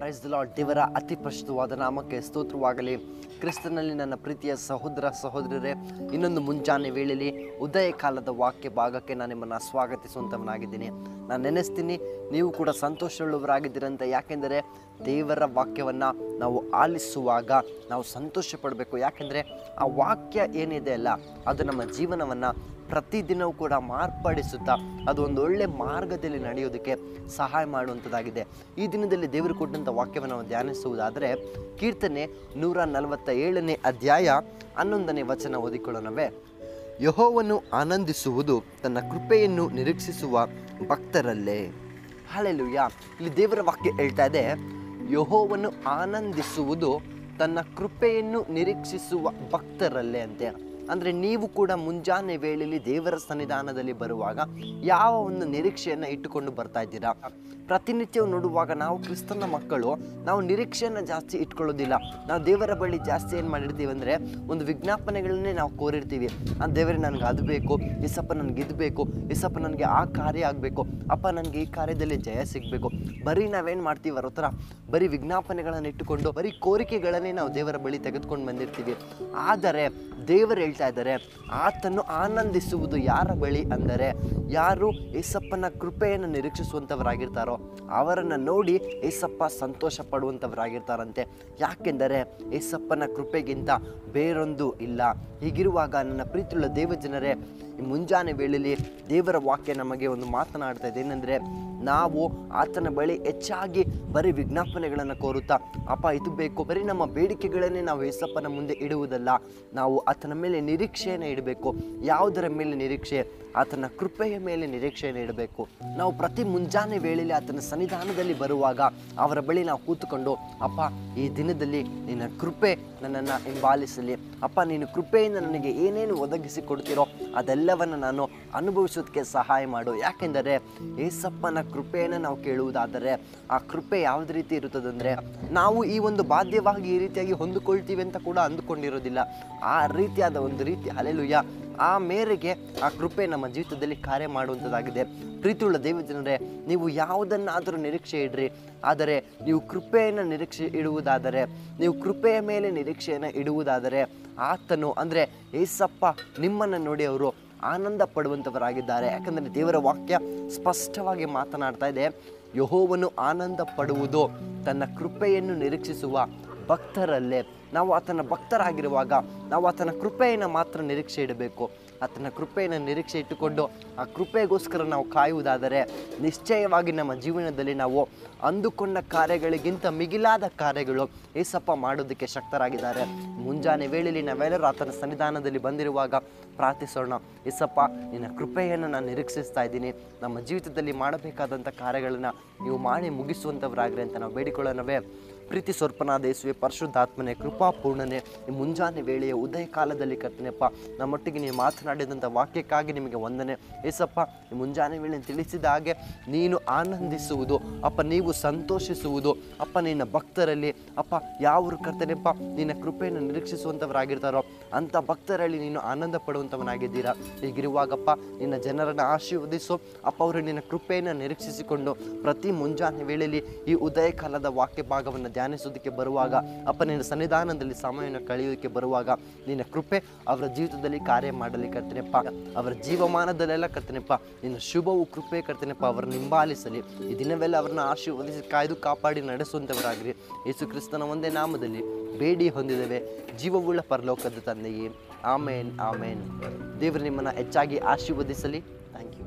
praise the lord ದೇವರ ಅತಿ ಪರಿಶುದ್ಧವಾದ ನಾಮಕ್ಕೆ ಸ್ತೋತ್ರವಾಗಲಿ ಕ್ರಿಸ್ತನಲ್ಲಿ ನನ್ನ ಪ್ರೀತಿಯ ಸಹೋದರ ಸಹೋದರರೇ ಇನ್ನೊಂದು ಮುಂಜಾನೆ ವೇಳೆಯಲ್ಲಿ ಉದಯ ಕಾಲದ ವಾಕ್ಯ ಭಾಗಕ್ಕೆ ನಾನು ನಿಮ್ಮನ್ನು ಸ್ವಾಗತಿಸುವಂಥವನಾಗಿದ್ದೀನಿ ನಾನು ನೆನೆಸ್ತೀನಿ ನೀವು ಕೂಡ ಸಂತೋಷವುಳ್ಳವರಾಗಿದ್ದೀರಂತ ಯಾಕೆಂದರೆ ದೇವರ ವಾಕ್ಯವನ್ನು ನಾವು ಆಲಿಸುವಾಗ ನಾವು ಸಂತೋಷ ಪಡಬೇಕು ಯಾಕೆಂದರೆ ಆ ವಾಕ್ಯ ಏನಿದೆ ಅಲ್ಲ ಅದು ನಮ್ಮ ಜೀವನವನ್ನು ಪ್ರತಿದಿನವೂ ಕೂಡ ಮಾರ್ಪಡಿಸುತ್ತಾ ಅದು ಒಂದು ಒಳ್ಳೆ ಮಾರ್ಗದಲ್ಲಿ ನಡೆಯೋದಕ್ಕೆ ಸಹಾಯ ಮಾಡುವಂಥದ್ದಾಗಿದೆ ಈ ದಿನದಲ್ಲಿ ದೇವರು ಕೊಟ್ಟಂಥ ವಾಕ್ಯವನ್ನು ನಾವು ಧ್ಯಾನಿಸುವುದಾದರೆ ಕೀರ್ತನೆ ನೂರ ನಲವತ್ತ ಏಳನೇ ಅಧ್ಯಾಯ ಹನ್ನೊಂದನೇ ವಚನ ಓದಿಕೊಳ್ಳೋಣವೇ ಯಹೋವನ್ನು ಆನಂದಿಸುವುದು ತನ್ನ ಕೃಪೆಯನ್ನು ನಿರೀಕ್ಷಿಸುವ ಭಕ್ತರಲ್ಲೇ ಹಾಲೆಲುಯ್ಯ ಇಲ್ಲಿ ದೇವರ ವಾಕ್ಯ ಹೇಳ್ತಾ ಇದೆ ಯಹೋವನ್ನು ಆನಂದಿಸುವುದು ತನ್ನ ಕೃಪೆಯನ್ನು ನಿರೀಕ್ಷಿಸುವ ಭಕ್ತರಲ್ಲೇ ಅಂತೆ ಅಂದರೆ ನೀವು ಕೂಡ ಮುಂಜಾನೆ ವೇಳೆಯಲ್ಲಿ ದೇವರ ಸನ್ನಿಧಾನದಲ್ಲಿ ಬರುವಾಗ ಯಾವ ಒಂದು ನಿರೀಕ್ಷೆಯನ್ನು ಇಟ್ಟುಕೊಂಡು ಬರ್ತಾ ಇದ್ದೀರಾ ಪ್ರತಿನಿತ್ಯ ನೋಡುವಾಗ ನಾವು ಕ್ರಿಸ್ತನ ಮಕ್ಕಳು ನಾವು ನಿರೀಕ್ಷೆಯನ್ನು ಜಾಸ್ತಿ ಇಟ್ಕೊಳ್ಳೋದಿಲ್ಲ ನಾವು ದೇವರ ಬಳಿ ಜಾಸ್ತಿ ಏನು ಮಾಡಿರ್ತೀವಿ ಅಂದರೆ ಒಂದು ವಿಜ್ಞಾಪನೆಗಳನ್ನೇ ನಾವು ಕೋರಿರ್ತೀವಿ ಆ ದೇವರೇ ನನಗೆ ಅದು ಬೇಕು ಇಸಪ್ಪ ನನಗೆ ಇದು ಬೇಕು ಇಸಪ್ಪ ನನಗೆ ಆ ಕಾರ್ಯ ಆಗಬೇಕು ಅಪ್ಪ ನನಗೆ ಈ ಕಾರ್ಯದಲ್ಲಿ ಜಯ ಸಿಗಬೇಕು ಬರೀ ನಾವೇನು ಮಾಡ್ತೀವಿ ಅವ್ರ ಹತ್ರ ಬರೀ ವಿಜ್ಞಾಪನೆಗಳನ್ನು ಇಟ್ಟುಕೊಂಡು ಬರೀ ಕೋರಿಕೆಗಳನ್ನೇ ನಾವು ದೇವರ ಬಳಿ ತೆಗೆದುಕೊಂಡು ಬಂದಿರ್ತೀವಿ ಆದರೆ ದೇವರು ಹೇಳ್ತಾ ಇದ್ದಾರೆ ಆತನು ಆನಂದಿಸುವುದು ಯಾರ ಬಳಿ ಅಂದರೆ ಯಾರು ಏಸಪ್ಪನ ಕೃಪೆಯನ್ನು ನಿರೀಕ್ಷಿಸುವಂಥವರಾಗಿರ್ತಾರೋ ಅವರನ್ನು ನೋಡಿ ಏಸಪ್ಪ ಸಂತೋಷ ಪಡುವಂಥವರಾಗಿರ್ತಾರಂತೆ ಯಾಕೆಂದರೆ ಏಸಪ್ಪನ ಕೃಪೆಗಿಂತ ಬೇರೊಂದು ಇಲ್ಲ ಹೀಗಿರುವಾಗ ನನ್ನ ಪ್ರೀತಿಯುಳ್ಳ ದೇವಜನರೇ ಈ ಮುಂಜಾನೆ ವೇಳೆಯಲ್ಲಿ ದೇವರ ವಾಕ್ಯ ನಮಗೆ ಒಂದು ಮಾತನಾಡ್ತಾ ಇದೆ ಏನಂದರೆ ನಾವು ಆತನ ಬಳಿ ಹೆಚ್ಚಾಗಿ ಬರೀ ವಿಜ್ಞಾಪನೆಗಳನ್ನು ಕೋರುತ್ತಾ ಅಪ್ಪ ಇದು ಬೇಕು ಬರೀ ನಮ್ಮ ಬೇಡಿಕೆಗಳನ್ನೇ ನಾವು ಏಸಪ್ಪನ ಮುಂದೆ ಇಡುವುದಲ್ಲ ನಾವು ಆತನ ಮೇಲೆ ನಿರೀಕ್ಷೆಯನ್ನು ಇಡಬೇಕು ಯಾವುದರ ಮೇಲೆ ನಿರೀಕ್ಷೆ ಆತನ ಕೃಪೆಯ ಮೇಲೆ ನಿರೀಕ್ಷೆಯನ್ನು ಇಡಬೇಕು ನಾವು ಪ್ರತಿ ಮುಂಜಾನೆ ವೇಳೆಯಲ್ಲಿ ಆತನ ಸನ್ನಿಧಾನದಲ್ಲಿ ಬರುವಾಗ ಅವರ ಬಳಿ ನಾವು ಕೂತುಕೊಂಡು ಅಪ್ಪ ಈ ದಿನದಲ್ಲಿ ನಿನ್ನ ಕೃಪೆ ನನ್ನನ್ನು ಹಿಂಬಾಲಿಸಲಿ ಅಪ್ಪ ನೀನು ಕೃಪೆಯಿಂದ ನನಗೆ ಏನೇನು ಒದಗಿಸಿ ಕೊಡ್ತೀರೋ ಅದೆಲ್ಲವನ್ನು ನಾನು ಅನುಭವಿಸೋದಕ್ಕೆ ಸಹಾಯ ಮಾಡು ಯಾಕೆಂದರೆ ಏಸಪ್ಪನ ಕೃಪೆಯನ್ನು ನಾವು ಕೇಳುವುದಾದರೆ ಆ ಕೃಪೆ ಯಾವುದೇ ರೀತಿ ಇರುತ್ತದಂದರೆ ನಾವು ಈ ಒಂದು ಬಾಧ್ಯವಾಗಿ ಈ ರೀತಿಯಾಗಿ ಹೊಂದಿಕೊಳ್ತೀವಿ ಅಂತ ಕೂಡ ಅಂದುಕೊಂಡಿರೋದಿಲ್ಲ ಆ ರೀತಿಯಾದ ಒಂದು ರೀತಿ ಅಲೆಲುಯ್ಯ ಆ ಮೇರೆಗೆ ಆ ಕೃಪೆ ನಮ್ಮ ಜೀವಿತದಲ್ಲಿ ಕಾರ್ಯ ಮಾಡುವಂಥದ್ದಾಗಿದೆ ಪ್ರೀತಿಯುಳ್ಳ ದೇವಜನರೇ ನೀವು ಯಾವುದನ್ನಾದರೂ ನಿರೀಕ್ಷೆ ಇಡ್ರಿ ಆದರೆ ನೀವು ಕೃಪೆಯನ್ನು ನಿರೀಕ್ಷೆ ಇಡುವುದಾದರೆ ನೀವು ಕೃಪೆಯ ಮೇಲೆ ನಿರೀಕ್ಷೆಯನ್ನು ಇಡುವುದಾದರೆ ಆತನು ಅಂದರೆ ಏಸಪ್ಪ ನಿಮ್ಮನ್ನು ನೋಡಿ ಅವರು ಆನಂದ ಪಡುವಂಥವರಾಗಿದ್ದಾರೆ ಯಾಕಂದರೆ ದೇವರ ವಾಕ್ಯ ಸ್ಪಷ್ಟವಾಗಿ ಮಾತನಾಡ್ತಾ ಇದೆ ಯಹೋವನು ಆನಂದ ಪಡುವುದು ತನ್ನ ಕೃಪೆಯನ್ನು ನಿರೀಕ್ಷಿಸುವ ಭಕ್ತರಲ್ಲೇ ನಾವು ಆತನ ಭಕ್ತರಾಗಿರುವಾಗ ನಾವು ಆತನ ಕೃಪೆಯನ್ನು ಮಾತ್ರ ನಿರೀಕ್ಷೆ ಇಡಬೇಕು ಆತನ ಕೃಪೆಯನ್ನು ನಿರೀಕ್ಷೆ ಇಟ್ಟುಕೊಂಡು ಆ ಕೃಪೆಗೋಸ್ಕರ ನಾವು ಕಾಯುವುದಾದರೆ ನಿಶ್ಚಯವಾಗಿ ನಮ್ಮ ಜೀವನದಲ್ಲಿ ನಾವು ಅಂದುಕೊಂಡ ಕಾರ್ಯಗಳಿಗಿಂತ ಮಿಗಿಲಾದ ಕಾರ್ಯಗಳು ಏಸಪ್ಪ ಮಾಡೋದಕ್ಕೆ ಶಕ್ತರಾಗಿದ್ದಾರೆ ಮುಂಜಾನೆ ವೇಳೆಯಲ್ಲಿ ನಾವೆಲ್ಲರೂ ಆತನ ಸನ್ನಿಧಾನದಲ್ಲಿ ಬಂದಿರುವಾಗ ಪ್ರಾರ್ಥಿಸೋಣ ಏಸಪ್ಪ ನಿನ್ನ ಕೃಪೆಯನ್ನು ನಾನು ನಿರೀಕ್ಷಿಸ್ತಾ ಇದ್ದೀನಿ ನಮ್ಮ ಜೀವಿತದಲ್ಲಿ ಮಾಡಬೇಕಾದಂಥ ಕಾರ್ಯಗಳನ್ನು ನೀವು ಮಾಡಿ ಮುಗಿಸುವಂಥವರಾಗ್ರಿ ಅಂತ ನಾವು ಬೇಡಿಕೊಳ್ಳೋಣವೇ ಪ್ರೀತಿ ಸ್ವರ್ಪನಾದ ಯೇಸುವೆ ಪರಿಶುದ್ಧಾತ್ಮನೆ ಕೃಪಾಪೂರ್ಣನೆ ಈ ಮುಂಜಾನೆ ವೇಳೆಯ ಉದಯ ಕಾಲದಲ್ಲಿ ಕರ್ತನೆಪ್ಪ ನಮ್ಮೊಟ್ಟಿಗೆ ನೀವು ಮಾತನಾಡಿದಂಥ ವಾಕ್ಯಕ್ಕಾಗಿ ನಿಮಗೆ ವಂದನೆ ಏಸಪ್ಪ ಈ ಮುಂಜಾನೆ ವೇಳೆ ತಿಳಿಸಿದ ಹಾಗೆ ನೀನು ಆನಂದಿಸುವುದು ಅಪ್ಪ ನೀವು ಸಂತೋಷಿಸುವುದು ಅಪ್ಪ ನಿನ್ನ ಭಕ್ತರಲ್ಲಿ ಅಪ್ಪ ಯಾವರು ಕರ್ತನೆಪ್ಪ ನಿನ್ನ ಕೃಪೆಯನ್ನು ನಿರೀಕ್ಷಿಸುವಂಥವರಾಗಿರ್ತಾರೋ ಅಂಥ ಭಕ್ತರಲ್ಲಿ ನೀನು ಆನಂದ ಪಡುವಂಥವನಾಗಿದ್ದೀರಾ ಹೀಗಿರುವಾಗಪ್ಪ ನಿನ್ನ ಜನರನ್ನು ಆಶೀರ್ವದಿಸು ಅಪ್ಪ ಅವರು ನಿನ್ನ ಕೃಪೆಯನ್ನು ನಿರೀಕ್ಷಿಸಿಕೊಂಡು ಪ್ರತಿ ಮುಂಜಾನೆ ವೇಳೆಯಲ್ಲಿ ಈ ಉದಯ ಕಾಲದ ವಾಕ್ಯ ಭಾಗವನ್ನು ಧ್ಯಾನಿಸೋದಕ್ಕೆ ಬರುವಾಗ ಅಪ್ಪ ನಿನ್ನ ಸನ್ನಿಧಾನದಲ್ಲಿ ಸಮಯವನ್ನು ಕಳೆಯೋದಕ್ಕೆ ಬರುವಾಗ ನಿನ್ನ ಕೃಪೆ ಅವರ ಜೀವಿತದಲ್ಲಿ ಕಾರ್ಯ ಮಾಡಲಿ ಕರ್ತನೆಪ್ಪ ಅವರ ಜೀವಮಾನದಲ್ಲೆಲ್ಲ ಕರ್ತನೆಪ್ಪ ನಿನ್ನ ಶುಭವು ಕೃಪೆ ಕರ್ತನೆಪ್ಪ ಅವರನ್ನು ಹಿಂಬಾಲಿಸಲಿ ಈ ದಿನವೆಲ್ಲ ಅವರನ್ನ ಆಶೀರ್ವದಿಸಿ ಕಾಯ್ದು ಕಾಪಾಡಿ ನಡೆಸುವಂಥವರಾಗಿರಿ ಯೇಸು ಕ್ರಿಸ್ತನ ಒಂದೇ ನಾಮದಲ್ಲಿ ಬೇಡಿ ಹೊಂದಿದ್ದೇವೆ ಜೀವವುಳ್ಳ ಪರಲೋಕದ ತಂದೆಯೇ ಆಮೇನ್ ಆಮೇನ್ ದೇವರು ನಿಮ್ಮನ್ನು ಹೆಚ್ಚಾಗಿ ಆಶೀರ್ವದಿಸಲಿ ಥ್ಯಾಂಕ್ ಯು